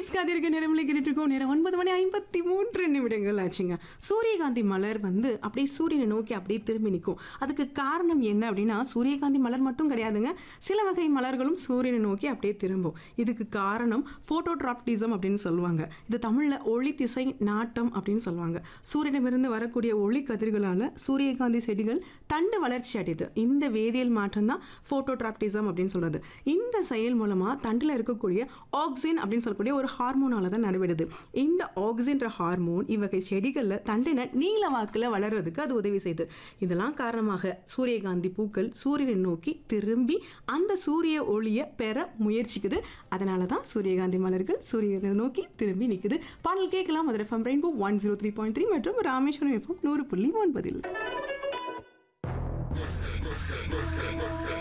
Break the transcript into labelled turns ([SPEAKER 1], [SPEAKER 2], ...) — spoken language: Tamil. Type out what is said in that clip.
[SPEAKER 1] மினிட்ஸ் காத்திருக்க நேரமில் கேட்டுருக்கோம் நேரம் ஒன்பது மணி ஐம்பத்தி மூன்று நிமிடங்கள் ஆச்சுங்க சூரியகாந்தி மலர் வந்து அப்படியே சூரியனை நோக்கி அப்படியே திரும்பி நிற்கும் அதுக்கு காரணம் என்ன அப்படின்னா சூரியகாந்தி மலர் மட்டும் கிடையாதுங்க சில வகை மலர்களும் சூரியனை நோக்கி அப்படியே திரும்பும் இதுக்கு காரணம் ஃபோட்டோட்ராப்டிசம் அப்படின்னு சொல்லுவாங்க இது தமிழில் ஒளி திசை நாட்டம் அப்படின்னு சொல்லுவாங்க சூரியனிடமிருந்து வரக்கூடிய ஒளி கதிர்களால் சூரியகாந்தி செடிகள் தண்டு வளர்ச்சி அடையுது இந்த வேதியியல் மாற்றம் தான் ஃபோட்டோட்ராப்டிசம் அப்படின்னு சொல்றது இந்த செயல் மூலமாக தண்டில் இருக்கக்கூடிய ஆக்சின் அப்படின்னு சொல்லக்கூடிய ஒரு ஹார்மோனால தான் நடைபெறுது இந்த ஆக்சின்ற ஹார்மோன் இவ்வகை செடிகளில் தண்டினை நீல வாக்கில் வளர்றதுக்கு அது உதவி செய்யுது இதெல்லாம் காரணமாக சூரியகாந்தி பூக்கள் சூரியனை நோக்கி திரும்பி அந்த சூரிய ஒளியை பெற முயற்சிக்குது அதனால தான் சூரியகாந்தி மலர்கள் சூரியனை நோக்கி திரும்பி நிற்குது பாடல் கேட்கலாம் Madurai FM rainbow one zero three point three மற்றும் ராமேஸ்வரம் எஃப்எம் நூறு புள்ளி ஒன்பதில்
[SPEAKER 2] Listen, listen, listen, listen.